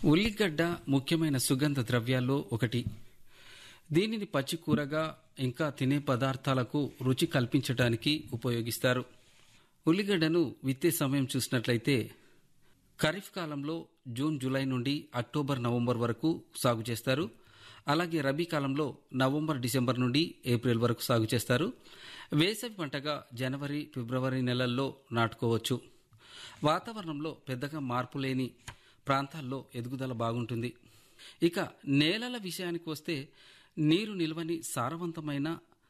ఉల్లిగడ్డ ముఖ్యమైన సుగంధ ద్రవ్యాల్లో ఒకటి దీనిని పచ్చి కూరగా ఇంకా తినే పదార్థాలకు రుచి కల్పించడానికి ఉపయోగిస్తారు ఉల్లిగడ్డను విత్తే సమయం చూసినట్లయితే ఖరీఫ్ కాలంలో జూన్ జూలై నుండి అక్టోబర్ నవంబర్ వరకు సాగు చేస్తారు అలాగే రబీ కాలంలో నవంబర్ డిసెంబర్ నుండి ఏప్రిల్ వరకు సాగు చేస్తారు వేసవి పంటగా జనవరి ఫిబ్రవరి నెలల్లో నాటుకోవచ్చు వాతావరణంలో పెద్దగా మార్పు లేని ప్రాంతాల్లో ఎదుగుదల బాగుంటుంది ఇక నేలల విషయానికి వస్తే నీరు నిల్వని సారవంతమైన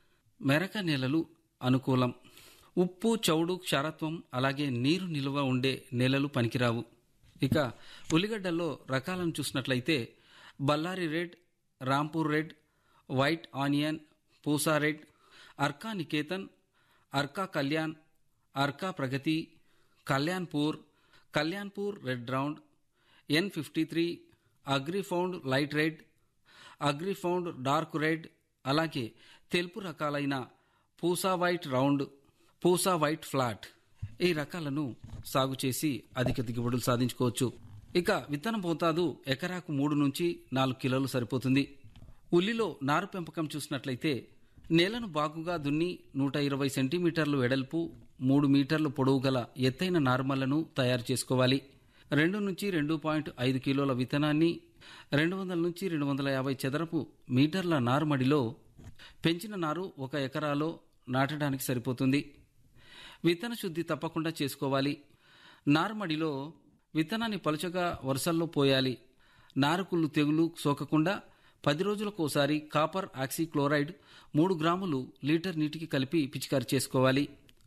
మెరక నేలలు అనుకూలం ఉప్పు చౌడు క్షారత్వం అలాగే నీరు నిల్వ ఉండే నేలలు పనికిరావు ఇక ఉల్లిగడ్డల్లో రకాలను చూసినట్లయితే Bellary red Rampur red white onion Pusa red Arka Niketan Arka Kalyan Arka Pragati Kalyanpur Kalyanpur red round N fifty three Agrifound light red Agrifound dark red అలాగే తెలుపు రకాలైన Pusa white round Pusa white flat ఈ రకాలను సాగు చేసి అధిక దిగుబడులు సాధించుకోవచ్చు ఇక విత్తన మోతాదు ఎకరాకు మూడు నుంచి నాలుగు కిలోలు సరిపోతుంది ఉల్లిలో నారు పెంపకం చూసినట్లయితే నేలను బాగుగా దున్ని నూట ఇరవై సెంటీమీటర్లు వెడల్పు మూడు మీటర్లు పొడవు గల ఎత్తైన నారుమలను తయారు చేసుకోవాలి రెండు నుంచి రెండు పాయింట్ ఐదు కిలోల విత్తనాన్ని రెండు వందల నుంచి రెండు వందల యాభై చదరపు మీటర్ల నారుమడిలో పెంచిన నారు ఒక ఎకరాలో నాటడానికి సరిపోతుంది విత్తన శుద్ధి తప్పకుండా చేసుకోవాలి నారుమడిలో విత్తనాన్ని పలుచగా వరుసల్లో పోయాలి నారుకుళ్ళు తెగులు సోకకుండా పది రోజులకోసారి కాపర్ ఆక్సీక్లోరైడ్ మూడు గ్రాములు లీటర్ నీటికి కలిపి పిచికారి చేసుకోవాలి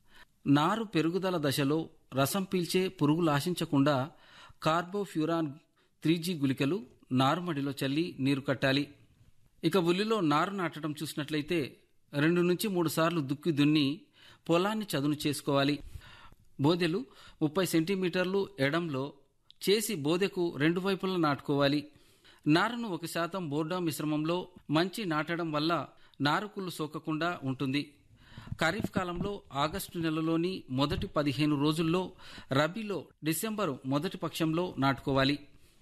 నారు పెరుగుదల దశలో రసం పీల్చే పురుగులు ఆశించకుండా కార్బోఫ్యూరాన్ త్రీ జీ గుళికలు నారుమడిలో చల్లి నీరు కట్టాలి ఇక ఉల్లిలో నారు నాటడం చూసినట్లయితే రెండు నుంచి మూడు సార్లు దుక్కి దున్ని పొలాన్ని చదును చేసుకోవాలి బోదెలు ముప్పై సెంటీమీటర్లు ఎడంలో చేసి బోదెకు రెండు వైపులా నాటుకోవాలి నారును ఒక శాతం బోర్డా మిశ్రమంలో మంచి నాటడం వల్ల నారుకుళ్ళు సోకకుండా ఉంటుంది ఖరీఫ్ కాలంలో ఆగస్టు నెలలోని మొదటి పదిహేను రోజుల్లో రబీలో డిసెంబరు మొదటి పక్షంలో నాటుకోవాలి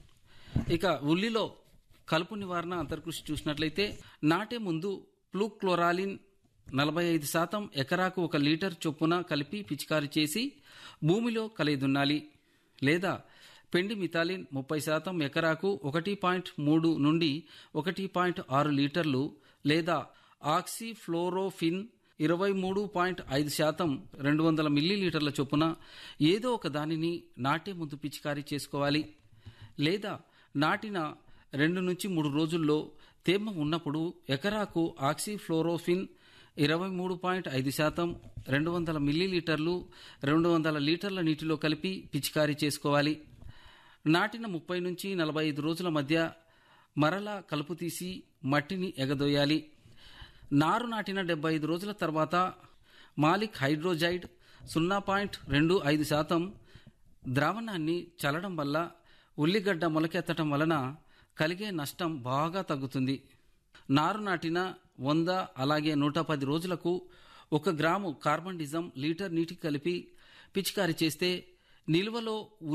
ఇక ఉల్లిలో కలుపు నివారణ అంతర్కృషి చూసినట్లయితే నాటే ముందు ప్లూక్లోరాలిన్ నలభై ఐదు శాతం ఎకరాకు ఒక లీటర్ చొప్పున కలిపి పిచికారి చేసి భూమిలో కలిదున్నాలి లేదా పెండి మిథాలిన్ ముప్పై శాతం ఎకరాకు ఒకటి పాయింట్ మూడు నుండి ఒకటి పాయింట్ ఆరు లీటర్లు లేదా ఆక్సిఫ్లోరోఫిన్ ఇరవై మూడు పాయింట్ ఐదు శాతం రెండు వందల మిల్లీలీటర్ల చొప్పున ఏదో ఒక దానిని నాటే ముందు పిచికారీ చేసుకోవాలి లేదా నాటిన రెండు నుంచి మూడు రోజుల్లో తేమ ఉన్నప్పుడు ఎకరాకు ఆక్సిఫ్లోరోఫిన్ ఇరవై మూడు పాయింట్ ఐదు శాతం రెండు వందల మిల్లీలీటర్లు రెండు వందల లీటర్ల నీటిలో కలిపి పిచికారీ చేసుకోవాలి నాటిన ముప్పై నుంచి నలభై ఐదు రోజుల మధ్య మరలా కలుపు తీసి మట్టిని ఎగదోయాలి నారు నాటిన డెబ్బై ఐదు రోజుల తర్వాత మాలిక్ హైడ్రోజైడ్ సున్నా పాయింట్ రెండు ఐదు శాతం ద్రావణాన్ని చల్లడం వల్ల ఉల్లిగడ్డ మొలకెత్తడం వలన కలిగే నష్టం బాగా తగ్గుతుంది నారు నాటిన వంద అలాగే నూట పది రోజులకు ఒక గ్రాము కార్బన్ డిజం లీటర్ నీటికి కలిపి పిచికారి చేస్తే నిల్వలో